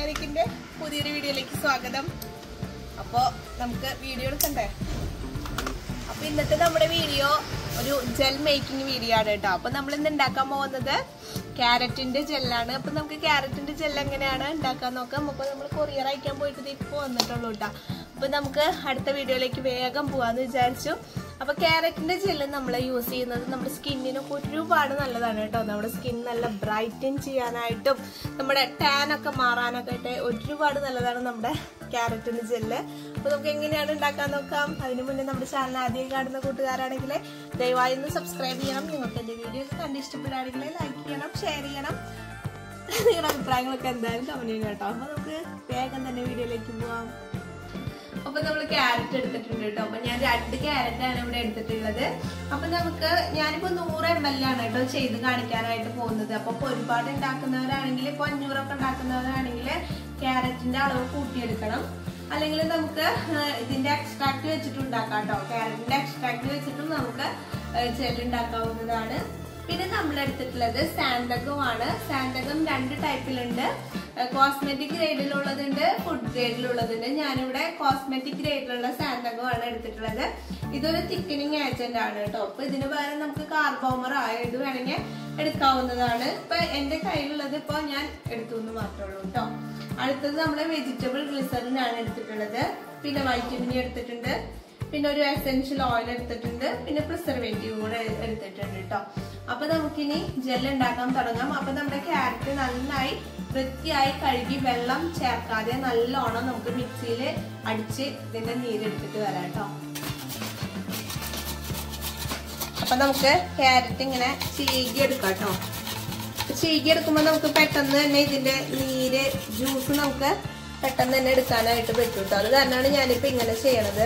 ഷെയറിക്കിന്റെ പുതിയൊരു വീഡിയോയിലേക്ക് സ്വാഗതം അപ്പോ നമുക്ക് വീഡിയോ എടുക്കണ്ടേ അപ്പൊ ഇന്നത്തെ നമ്മുടെ വീഡിയോ ഒരു ജെൽ മേക്കിംഗ് വീഡിയോ ആണ് കേട്ടോ അപ്പൊ നമ്മൾ ഇന്ന് ഉണ്ടാക്കാൻ പോകുന്നത് ക്യാരറ്റിന്റെ ജെല്ലാണ് അപ്പൊ നമുക്ക് ക്യാരറ്റിന്റെ ജെൽ എങ്ങനെയാണ് ഉണ്ടാക്കാൻ നോക്കാം അപ്പൊ നമ്മൾ കൊറിയർ അയക്കാൻ പോയിട്ട് ഇപ്പൊ വന്നിട്ടുള്ളൂ കേട്ടോ അപ്പൊ നമുക്ക് അടുത്ത വീഡിയോയിലേക്ക് വേഗം പോവാന്ന് വിചാരിച്ചു അപ്പൊ ക്യാരറ്റിന്റെ ജെല്ല് നമ്മൾ യൂസ് ചെയ്യുന്നത് നമ്മുടെ സ്കിന്നിനൊക്കെ ഒരുപാട് നല്ലതാണ് കേട്ടോ നമ്മുടെ സ്കിൻ നല്ല ബ്രൈറ്റൻ ചെയ്യാനായിട്ടും നമ്മുടെ ടാൻ ഒക്കെ മാറാനൊക്കെ ആയിട്ട് ഒരുപാട് നല്ലതാണ് നമ്മുടെ ക്യാരറ്റിന്റെ ജെല്ല് അപ്പൊ നമുക്ക് എങ്ങനെയാണ് ഉണ്ടാക്കാൻ നോക്കാം അതിന് മുന്നേ നമ്മുടെ ചാനൽ ആദ്യം കാണുന്ന കൂട്ടുകാരാണെങ്കിൽ ദയവായി ഒന്ന് സബ്സ്ക്രൈബ് ചെയ്യണം നിങ്ങൾക്ക് എന്റെ വീഡിയോ കണ്ട് ഇഷ്ടപ്പെടുകയാണെങ്കിൽ ലൈക്ക് ചെയ്യണം ഷെയർ ചെയ്യണം നിങ്ങളുടെ അഭിപ്രായങ്ങളൊക്കെ എന്തായാലും കമന്റ് ചെയ്യണം കേട്ടോ അപ്പൊ നമുക്ക് വേഗം തന്നെ വീഡിയോയിലേക്ക് പോവാം അപ്പൊ നമ്മൾ ക്യാരറ്റ് എടുത്തിട്ടുണ്ട് കേട്ടോ അപ്പൊ ഞാൻ രണ്ട് ക്യാരറ്റ് ആണ് ഇവിടെ എടുത്തിട്ടുള്ളത് അപ്പൊ നമുക്ക് ഞാനിപ്പോ നൂറ് എം എൽ ആണ് കേട്ടോ ചെയ്ത് കാണിക്കാനായിട്ട് പോകുന്നത് അപ്പൊ ഇപ്പൊ ഒരുപാട് ഉണ്ടാക്കുന്നവരാണെങ്കിൽ ഇപ്പൊ അഞ്ഞൂറൊക്കെ ഉണ്ടാക്കുന്നവരാണെങ്കിൽ ക്യാരറ്റിന്റെ അളവ് കൂട്ടിയെടുക്കണം അല്ലെങ്കിൽ നമുക്ക് ആ, ഇതിന്റെ എക്സ്ട്രാക്ട് വെച്ചിട്ട് ഉണ്ടാക്കാം കേട്ടോ ക്യാരറ്റിന്റെ എക്സ്ട്രാക്ട് വെച്ചിട്ടും നമുക്ക് ചെല്ലുണ്ടാക്കാവുന്നതാണ് പിന്നെ നമ്മൾ എടുത്തിട്ടുള്ളത് സാന്തകമാണ് സാന്തകം രണ്ട് ടൈപ്പിലുണ്ട് കോസ്മെറ്റിക് ഗ്രേഡിലുള്ളതുണ്ട് ഫുഡ് ഗ്രേഡിലുള്ളതുണ്ട് ഞാനിവിടെ കോസ്മെറ്റിക് ഗ്രേഡിലുള്ള സാന്തകമാണ് എടുത്തിട്ടുള്ളത് ഇതൊരു തിക്കനിങ് ഏജന്റ് ആണ് കേട്ടോ അപ്പൊ ഇതിന് പകരം നമുക്ക് കാർബോമർ ആയത് വേണമെങ്കിൽ എടുക്കാവുന്നതാണ് ഇപ്പൊ എന്റെ കയ്യിലുള്ളത് ഇപ്പൊ ഞാൻ എടുത്തു എന്ന് മാത്രമേ ഉള്ളൂ കേട്ടോ അടുത്തത് നമ്മുടെ വെജിറ്റബിൾ ഗ്ലിസറിൻ ആണ് എടുത്തിട്ടുള്ളത് പിന്നെ വൈറ്റമിൻ എടുത്തിട്ടുണ്ട് പിന്നെ ഒരു എസെൻഷ്യൽ ഓയിൽ എടുത്തിട്ടുണ്ട് പിന്നെ പ്രിസർവേറ്റീവ് കൂടെ എടുത്തിട്ടുണ്ട് കേട്ടോ അപ്പൊ നമുക്കിനി ജെൽ ഉണ്ടാക്കാൻ തുടങ്ങാം അപ്പൊ നമ്മുടെ ക്യാരറ്റ് നന്നായി വൃത്തിയായി കഴുകി വെള്ളം ചേർക്കാതെ നല്ലോണം നമുക്ക് മിക്സിയിൽ അടിച്ച് ഇതിന്റെ നീരെടുത്തിട്ട് വരാം കേട്ടോ അപ്പൊ നമുക്ക് ക്യാരറ്റ് ഇങ്ങനെ ചീകി എടുക്കാം കേട്ടോ ചീകി എടുക്കുമ്പോൾ നമുക്ക് പെട്ടെന്ന് തന്നെ ഇതിന്റെ നീര് ജ്യൂസ് നമുക്ക് പെട്ടെന്ന് തന്നെ എടുക്കാനായിട്ട് പറ്റും കേട്ടോ അത് കാരണമാണ് ഞാനിപ്പോ ഇങ്ങനെ ചെയ്യണത്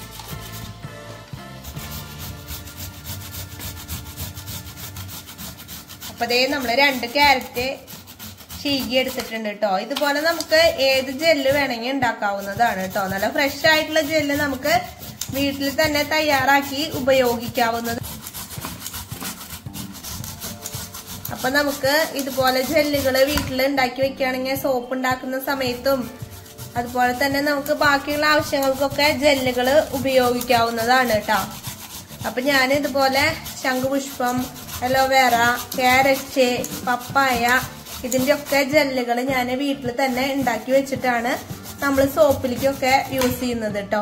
അപ്പൊ ദേ നമ്മള് രണ്ട് ക്യാരറ്റ് ചീകി എടുത്തിട്ടുണ്ട് കേട്ടോ ഇതുപോലെ നമുക്ക് ഏത് ജെല്ല് വേണമെങ്കിൽ ഉണ്ടാക്കാവുന്നതാണ് കേട്ടോ നല്ല ഫ്രഷ് ആയിട്ടുള്ള ജെല്ല് നമുക്ക് വീട്ടിൽ തന്നെ തയ്യാറാക്കി ഉപയോഗിക്കാവുന്നത് അപ്പൊ നമുക്ക് ഇതുപോലെ ജെല്ലുകൾ വീട്ടിൽ ഉണ്ടാക്കി വെക്കുകയാണെങ്കിൽ സോപ്പ് ഉണ്ടാക്കുന്ന സമയത്തും അതുപോലെ തന്നെ നമുക്ക് ബാക്കിയുള്ള ആവശ്യങ്ങൾക്കൊക്കെ ജെല്ലുകൾ ഉപയോഗിക്കാവുന്നതാണ് കേട്ടോ അപ്പൊ ഞാൻ ഇതുപോലെ ശംഖുപുഷ്പം അലോവേറ ക്യാരറ്റ് പപ്പായ ഇതിന്റെ ഒക്കെ ജെല്ലുകൾ ഞാൻ വീട്ടിൽ തന്നെ ഉണ്ടാക്കി വെച്ചിട്ടാണ് നമ്മൾ സോപ്പിലേക്കൊക്കെ യൂസ് ചെയ്യുന്നത് കേട്ടോ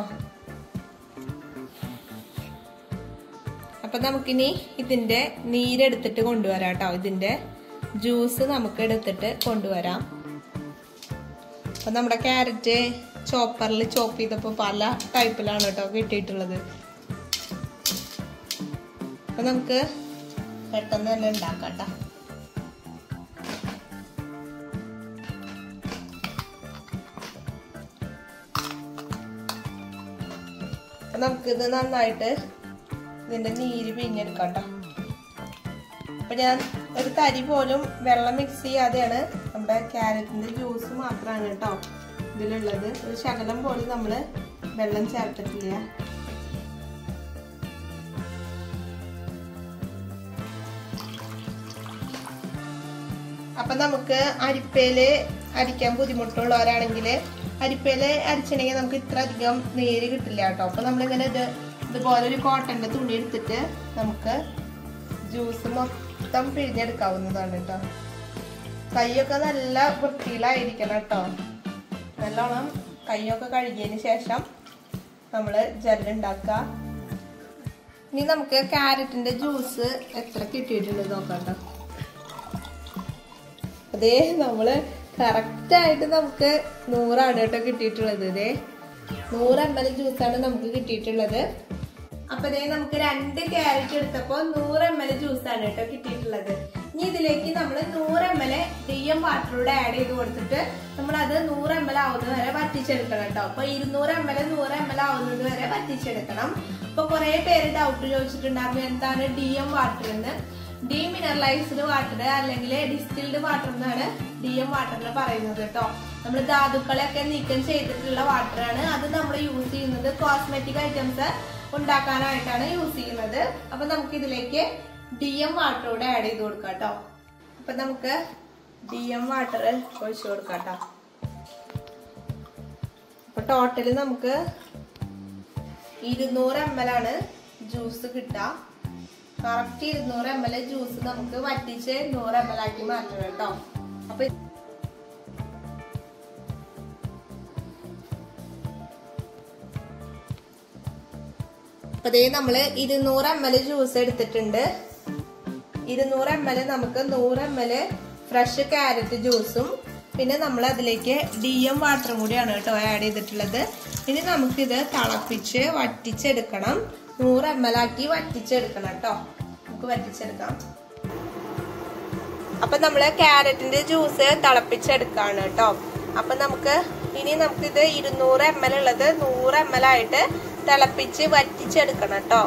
അപ്പൊ നമുക്കിനി ഇതിന്റെ നീരെടുത്തിട്ട് കൊണ്ടുവരാം കേട്ടോ ഇതിന്റെ ജ്യൂസ് നമുക്ക് എടുത്തിട്ട് കൊണ്ടുവരാം അപ്പൊ നമ്മുടെ ക്യാരറ്റ് ചോപ്പറിൽ ചോപ്പ് ചെയ്തപ്പോ പല ടൈപ്പിലാണ് കേട്ടോ കിട്ടിയിട്ടുള്ളത് അപ്പൊ നമുക്ക് പെട്ടെന്ന് തന്നെ ഉണ്ടാക്കാം കേട്ടോ അപ്പൊ നമുക്കിത് നന്നായിട്ട് ഇതിന്റെ നീര് പിഴിഞ്ഞെടുക്കാം കേട്ടോ അപ്പൊ ഞാൻ ഒരു തരി പോലും വെള്ളം മിക്സ് ചെയ്യാതെയാണ് നമ്മുടെ ക്യാരറ്റിന്റെ ജ്യൂസ് മാത്രമാണ് കേട്ടോ ഇതിലുള്ളത് ഒരു ശകലം പോലും നമ്മള് വെള്ളം ചേർത്തിട്ടില്ല അപ്പൊ നമുക്ക് അരിപ്പയില് അരിക്കാൻ ബുദ്ധിമുട്ടുള്ളവരാണെങ്കിൽ അരിപ്പയില് അരിച്ചിട്ടുണ്ടെങ്കിൽ നമുക്ക് ഇത്ര അധികം നീര് കിട്ടില്ല കേട്ടോ അപ്പൊ നമ്മളിങ്ങനെ ഇത് ഇതുപോലെ ഒരു കോട്ടന്റെ തുണി എടുത്തിട്ട് നമുക്ക് ജ്യൂസ് മൊത്തം പിഴിഞ്ഞെടുക്കാവുന്നതാണ് കേട്ടോ കൈയൊക്കെ നല്ല വൃത്തിയിലായിരിക്കണം കേട്ടോ നല്ലോണം കൈയൊക്കെ കഴുകിയതിന് ശേഷം നമ്മൾ ജെല്ലുണ്ടാക്കുക ഇനി നമുക്ക് ക്യാരറ്റിന്റെ ജ്യൂസ് എത്ര കിട്ടിയിട്ടുണ്ട് നോക്കാം കേട്ടോ അതേ നമ്മള് കറക്റ്റ് ആയിട്ട് നമുക്ക് നൂറാണ് കേട്ടോ കിട്ടിയിട്ടുള്ളത് ഇതേ നൂറ് എം എൽ ജ്യൂസാണ് നമുക്ക് കിട്ടിയിട്ടുള്ളത് അപ്പൊ ഇതേ നമുക്ക് രണ്ട് ക്യാരറ്റ് എടുത്തപ്പോ നൂറ് എം എൽ ജ്യൂസാണ് കേട്ടോ കിട്ടിയിട്ടുള്ളത് ഇനി ഇതിലേക്ക് നമ്മൾ നൂറ് എം എൽ ഡി എം വാട്ടറൂടെ ആഡ് ചെയ്ത് കൊടുത്തിട്ട് നമ്മൾ അത് നൂറ് എം എൽ ആവുന്നത് വരെ വറ്റിച്ചെടുക്കണം കേട്ടോ അപ്പൊ ഇരുന്നൂറ് എം എൽ നൂറ് എം എൽ ആവുന്നത് വരെ വറ്റിച്ചെടുക്കണം അപ്പൊ കുറെ പേര് ഡൗട്ട് ചോദിച്ചിട്ടുണ്ടായിരുന്നു എന്താണ് ഡി എം വാട്ടർ എന്ന് ഡീമിനറലൈസ്ഡ് വാട്ടർ അല്ലെങ്കിൽ ഡിസ്റ്റിൽഡ് വാട്ടർ എന്നാണ് ഡി എം വാട്ടറിന് പറയുന്നത് കേട്ടോ നമ്മൾ ധാതുക്കളെയൊക്കെ നീക്കം ചെയ്തിട്ടുള്ള വാട്ടറാണ് അത് നമ്മൾ യൂസ് ചെയ്യുന്നത് കോസ്മെറ്റിക് ഐറ്റംസ് ഉണ്ടാക്കാനായിട്ടാണ് യൂസ് ചെയ്യുന്നത് അപ്പൊ നമുക്ക് ഇതിലേക്ക് ഡി എം വാട്ടർ കൂടെ ആഡ് ചെയ്ത് കൊടുക്കാം കേട്ടോ അപ്പൊ നമുക്ക് ഡി എം വാട്ടർ ഒഴിച്ചു കൊടുക്കാം കേട്ടോ ടോട്ടൽ നമുക്ക് ഇരുന്നൂറ് എം എൽ ആണ് ജ്യൂസ് കിട്ടുക കറക്റ്റ് ഇരുന്നൂറ് എം എൽ ജ്യൂസ് നമുക്ക് വറ്റിച്ച് നൂറ് എം എൽ ആക്കി മാറ്റണം കേട്ടോ അപ്പൊ അപ്പൊ ഇതേ നമ്മള് ഇരുന്നൂറ് എം എൽ ജ്യൂസ് എടുത്തിട്ടുണ്ട് ഇരുന്നൂറ് എം എൽ നമുക്ക് നൂറ് എം എൽ ഫ്രഷ് ക്യാരറ്റ് ജ്യൂസും പിന്നെ നമ്മൾ അതിലേക്ക് ഡി എം വാട്ടറും കൂടിയാണ് കേട്ടോ ആഡ് ചെയ്തിട്ടുള്ളത് ഇനി നമുക്കിത് തിളപ്പിച്ച് വറ്റിച്ചെടുക്കണം നൂറ് എം എൽ ആക്കി വറ്റിച്ചെടുക്കണം കേട്ടോ നമുക്ക് വറ്റിച്ചെടുക്കാം അപ്പൊ നമ്മള് ക്യാരറ്റിന്റെ ജ്യൂസ് തിളപ്പിച്ചെടുക്കാണ് കേട്ടോ അപ്പൊ നമുക്ക് ഇനി നമുക്കിത് ഇരുന്നൂറ് എം എൽ ഉള്ളത് നൂറ് എം എൽ ആയിട്ട് തിളപ്പിച്ച് വറ്റിച്ചെടുക്കണം കേട്ടോ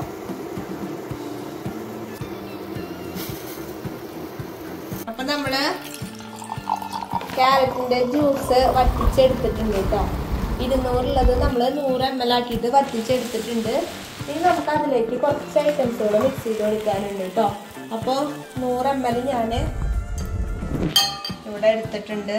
അപ്പൊ നമ്മള് ക്യാരറ്റിന്റെ ജ്യൂസ് വറ്റിച്ചെടുത്തിട്ടുണ്ട് കേട്ടോ ഇരുന്നൂറുള്ളത് നമ്മൾ നൂറ് എം എൽ ആക്കിയിട്ട് വറ്റിച്ചെടുത്തിട്ടുണ്ട് ഇനി നമുക്ക് അതിലേക്ക് കുറച്ച് ഐറ്റംസുകൾ മിക്സ് ചെയ്ത് കൊടുക്കാനുണ്ട് കേട്ടോ അപ്പോൾ നൂറ് എം എൽ ഞാൻ ഇവിടെ എടുത്തിട്ടുണ്ട്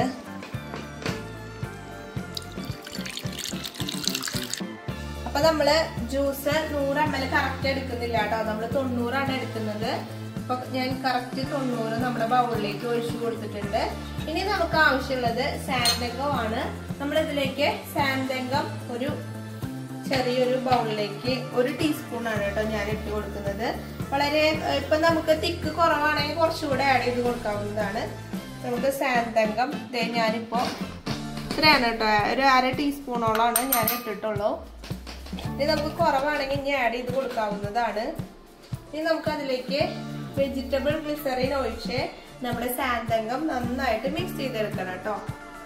അപ്പൊ നമ്മള് ജ്യൂസ് നൂറ് എം എൽ കറക്റ്റ് എടുക്കുന്നില്ല കേട്ടോ നമ്മൾ തൊണ്ണൂറാണ് എടുക്കുന്നത് അപ്പൊ ഞാൻ കറക്റ്റ് തൊണ്ണൂറ് നമ്മുടെ ബൗളിലേക്ക് ഒഴിച്ചു കൊടുത്തിട്ടുണ്ട് ഇനി നമുക്ക് ആവശ്യമുള്ളത് സാൻഡംഗമാണ് നമ്മൾ ഇതിലേക്ക് സാൻഡംഗം ഒരു ചെറിയൊരു ബൗളിലേക്ക് ഒരു ടീസ്പൂൺ ആണ് കേട്ടോ ഞാൻ ഇട്ട് കൊടുക്കുന്നത് വളരെ ഏഹ്, ഇപ്പൊ നമുക്ക് തിക്ക് കുറവാണെങ്കിൽ കുറച്ചുകൂടെ ആഡ് ചെയ്ത് കൊടുക്കാവുന്നതാണ് നമുക്ക് സാന്തങ്കം ദേ ഞാനിപ്പോ ഇത്രയാണ് കേട്ടോ ഒരു അര ടീസ്പൂണോളാണ് ഞാൻ ഇട്ടിട്ടുള്ളൂ ഇനി നമുക്ക് കുറവാണെങ്കിൽ ഇനി ആഡ് ചെയ്ത് കൊടുക്കാവുന്നതാണ് ഇനി നമുക്ക് അതിലേക്ക് വെജിറ്റബിൾ ഗ്ലിസറിൻ ഒഴിച്ച് നമ്മുടെ സാന്തങ്കം നന്നായിട്ട് മിക്സ് ചെയ്തെടുക്കണം കേട്ടോ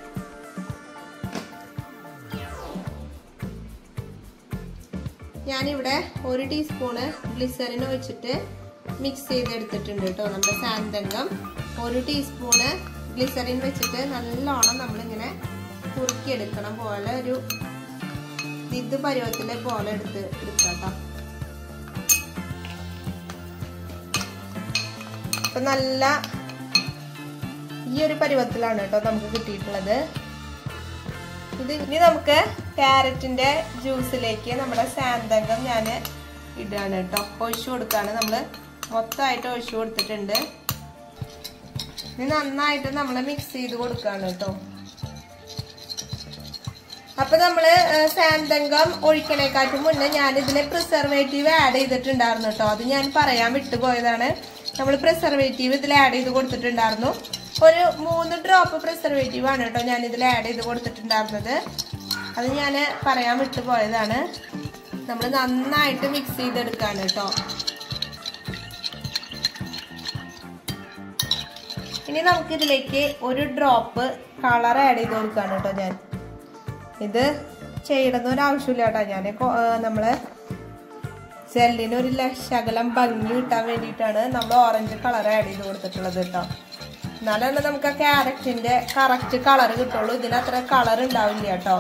ഞാനിവിടെ ഒരു ടീസ്പൂണ് ഗ്ലിസറിൻ ഒഴിച്ചിട്ട് മിക്സ് ചെയ്തെടുത്തിട്ടുണ്ട് കേട്ടോ നമ്മുടെ സാന്തങ്കം ഒരു ടീസ്പൂണ് ഗ്ലിസറിൻ വെച്ചിട്ട് നല്ലോണം നമ്മളിങ്ങനെ കുറുക്കിയെടുക്കണം പോലെ ഒരു ഇത് പരുവത്തിലെ പോലെ എടുത്ത് എടുക്കാം കേട്ടോ അപ്പൊ നല്ല ഈ ഒരു പരുവത്തിലാണ് കേട്ടോ നമുക്ക് കിട്ടിയിട്ടുള്ളത് ഇത് ഇനി നമുക്ക് ക്യാരറ്റിന്റെ ജ്യൂസിലേക്ക് നമ്മുടെ സാന്തങ്കം ഞാൻ ഇടുകയാണ് കേട്ടോ ഒഴിച്ചു കൊടുക്കാണ് നമ്മൾ മൊത്തമായിട്ട് ഒഴിച്ചു കൊടുത്തിട്ടുണ്ട് ഇനി നന്നായിട്ട് നമ്മൾ മിക്സ് ചെയ്ത് കൊടുക്കാണ് കേട്ടോ അപ്പൊ നമ്മള് സാന്തങ്കം ഒഴിക്കണേക്കാട്ടും മുന്നേ ഞാൻ ഇതിന് പ്രിസർവേറ്റീവ് ആഡ് ചെയ്തിട്ടുണ്ടായിരുന്നു കേട്ടോ അത് ഞാൻ പറയാൻ വിട്ടുപോയതാണ് നമ്മൾ പ്രിസർവേറ്റീവ് ഇതിൽ ആഡ് ചെയ്ത് കൊടുത്തിട്ടുണ്ടായിരുന്നു ഒരു മൂന്ന് ഡ്രോപ്പ് പ്രിസർവേറ്റീവ് ആണ് കേട്ടോ ഞാൻ ഇതിൽ ആഡ് ചെയ്ത് കൊടുത്തിട്ടുണ്ടായിരുന്നത് അത് ഞാൻ പറയാൻ വിട്ടുപോയതാണ് നമ്മൾ നന്നായിട്ട് മിക്സ് ചെയ്തെടുക്കാണ് കേട്ടോ ഇനി നമുക്കിതിലേക്ക് ഒരു ഡ്രോപ്പ് കളർ ആഡ് ചെയ്ത് കൊടുക്കാണ് കേട്ടോ ഞാൻ ഇത് ചെയ്യണമെന്ന് ഒരു ആവശ്യമില്ല കേട്ടോ ഞാൻ നമ്മള് ജെല്ലിന് ഒരു ല- ശകലം ഭംഗി കിട്ടാൻ വേണ്ടിയിട്ടാണ് നമ്മൾ ഓറഞ്ച് കളർ ആഡ് ചെയ്ത് കൊടുത്തിട്ടുള്ളത് കേട്ടോ എന്നാലാണ് നമുക്ക് ആ ക്യാരറ്റിന്റെ കറക്റ്റ് കളർ കിട്ടുള്ളൂ ഇതിന് അത്ര കളർ ഉണ്ടാവില്ല കേട്ടോ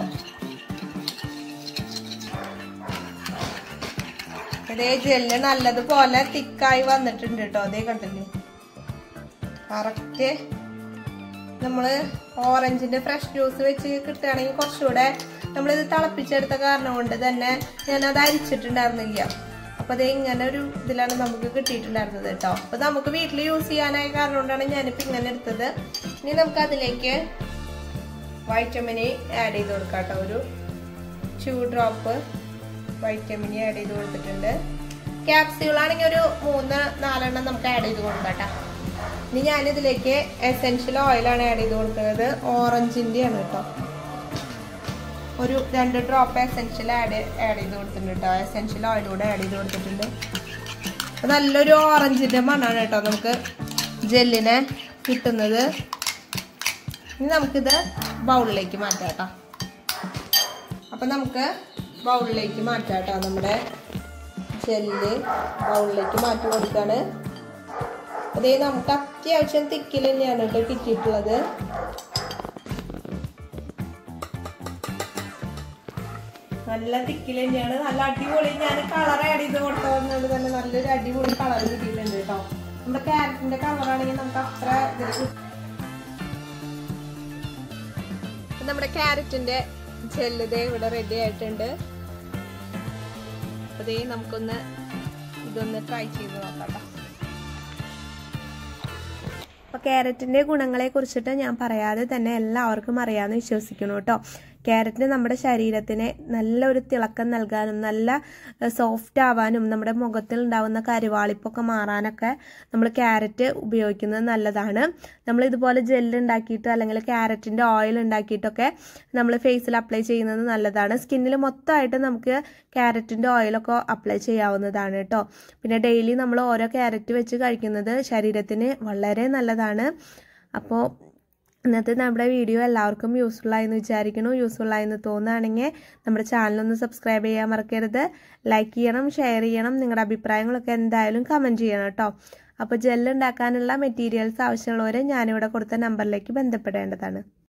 ഇതേ ജെല്ല് നല്ലതുപോലെ തിക്കായി വന്നിട്ടുണ്ട് കേട്ടോ അതേ കണ്ടില്ലേ കറക്റ്റ് നമ്മള് ഓറഞ്ചിന്റെ ഫ്രഷ് ജ്യൂസ് വെച്ച് കിട്ടുകയാണെങ്കിൽ കുറച്ചുകൂടെ നമ്മളിത് തിളപ്പിച്ചെടുത്ത കാരണം കൊണ്ട് തന്നെ ഞാനത് അരിച്ചിട്ടുണ്ടായിരുന്നില്ല അപ്പൊ അത് ഇങ്ങനെ ഒരു ഇതിലാണ് നമുക്ക് കിട്ടിയിട്ടുണ്ടായിരുന്നത് കേട്ടോ അപ്പൊ നമുക്ക് വീട്ടിൽ യൂസ് ചെയ്യാനായ കാരണം കൊണ്ടാണ് ഞാനിപ്പോ ഇങ്ങനെ എടുത്തത് ഇനി നമുക്ക് അതിലേക്ക് വൈറ്റമിനി ആഡ് ചെയ്ത് കൊടുക്കാം കേട്ടോ ഒരു ടു ഡ്രോപ്പ് വൈറ്റമിനി ആഡ് ചെയ്ത് കൊടുത്തിട്ടുണ്ട് ക്യാപ്സ്യൂൾ ആണെങ്കിൽ ഒരു മൂന്ന് നാലെണ്ണം നമുക്ക് ആഡ് ചെയ്ത് കൊടുക്കാം കേട്ടോ ഇനി ഞാനിതിലേക്ക് എസെൻഷ്യൽ ഓയിലാണ് ആഡ് ചെയ്ത് കൊടുക്കുന്നത് ഓറഞ്ചിൻ്റെ ആണ് കേട്ടോ ഒരു രണ്ട് ഡ്രോപ്പ് എസെൻഷ്യൽ ആഡ് ആഡ് ചെയ്ത് കൊടുത്തിട്ടുണ്ട് കേട്ടോ എസെൻഷ്യൽ ഓയിൽ കൂടെ ആഡ് ചെയ്ത് കൊടുത്തിട്ടുണ്ട് അപ്പൊ നല്ലൊരു ഓറഞ്ചിന്റെ മണ്ണാണ് കേട്ടോ നമുക്ക് ജെല്ലിനെ കിട്ടുന്നത് ഇനി നമുക്കിത് ബൗളിലേക്ക് മാറ്റാം കേട്ടോ അപ്പൊ നമുക്ക് ബൗളിലേക്ക് മാറ്റാം കേട്ടോ നമ്മുടെ ജെല്ല് ബൗളിലേക്ക് മാറ്റി കൊടുക്കാണ് അതേ നമുക്ക് അത്യാവശ്യം തിക്കിൽ തന്നെയാണ് കേട്ടോ കിട്ടിയിട്ടുള്ളത് നല്ല തിക്കിൽ തന്നെയാണ് നല്ല അടിപൊളി ഞാൻ കളർ ആഡ് ചെയ്ത് കൊടുത്തതുകൊണ്ട് തന്നെ നല്ലൊരു അടിപൊളി കളർ കിട്ടിയിട്ടുണ്ട് കേട്ടോ നമ്മുടെ ക്യാരറ്റിന്റെ കളറാണെങ്കിൽ നമുക്ക് അത്ര ഇതിൽ കിട്ടും. നമ്മുടെ ക്യാരറ്റിന്റെ ജെല്ലിതേ ഇവിടെ റെഡി ആയിട്ടുണ്ട് അതേ നമുക്കൊന്ന് ഇതൊന്ന് ട്രൈ ചെയ്ത് നോക്കാം ട്ടോ. അപ്പോൾ ക്യാരറ്റിൻ്റെ ഗുണങ്ങളെ കുറിച്ചിട്ട് ഞാൻ പറയാതെ തന്നെ എല്ലാവർക്കും അറിയാമെന്ന് വിശ്വസിക്കുന്നു കേട്ടോ ക്യാരറ്റ് നമ്മുടെ ശരീരത്തിന് നല്ലൊരു തിളക്കം നൽകാനും നല്ല സോഫ്റ്റ് ആവാനും നമ്മുടെ മുഖത്തിൽ ഉണ്ടാവുന്ന കരുവാളിപ്പൊക്കെ മാറാനൊക്കെ നമ്മൾ ക്യാരറ്റ് ഉപയോഗിക്കുന്നത് നല്ലതാണ് നമ്മൾ ഇതുപോലെ ജെല്ല് ഉണ്ടാക്കിയിട്ട് അല്ലെങ്കിൽ ക്യാരറ്റിൻ്റെ ഓയിൽ ഉണ്ടാക്കിയിട്ടൊക്കെ നമ്മൾ ഫേസിൽ അപ്ലൈ ചെയ്യുന്നത് നല്ലതാണ് സ്കിന്നിൽ മൊത്തമായിട്ട് നമുക്ക് ക്യാരറ്റിൻ്റെ ഓയിലൊക്കെ അപ്ലൈ ചെയ്യാവുന്നതാണ് കേട്ടോ പിന്നെ ഡെയിലി നമ്മൾ ഓരോ ക്യാരറ്റ് വെച്ച് കഴിക്കുന്നത് ശരീരത്തിന് വളരെ നല്ലതാണ് അപ്പോൾ ഇന്നത്തെ നമ്മുടെ വീഡിയോ എല്ലാവർക്കും യൂസ്ഫുൾ ആയെന്ന് വിചാരിക്കുന്നു യൂസ്ഫുൾ ആയെന്ന് തോന്നുകയാണെങ്കിൽ നമ്മുടെ ചാനലൊന്ന് സബ്സ്ക്രൈബ് ചെയ്യാൻ മറക്കരുത് ലൈക്ക് ചെയ്യണം ഷെയർ ചെയ്യണം നിങ്ങളുടെ അഭിപ്രായങ്ങളൊക്കെ എന്തായാലും കമൻറ്റ് ചെയ്യണം കേട്ടോ അപ്പോൾ ജെല്ല് ഉണ്ടാക്കാനുള്ള മെറ്റീരിയൽസ് ആവശ്യമുള്ളവരെ ഞാനിവിടെ കൊടുത്ത നമ്പറിലേക്ക് ബന്ധപ്പെടേണ്ടതാണ്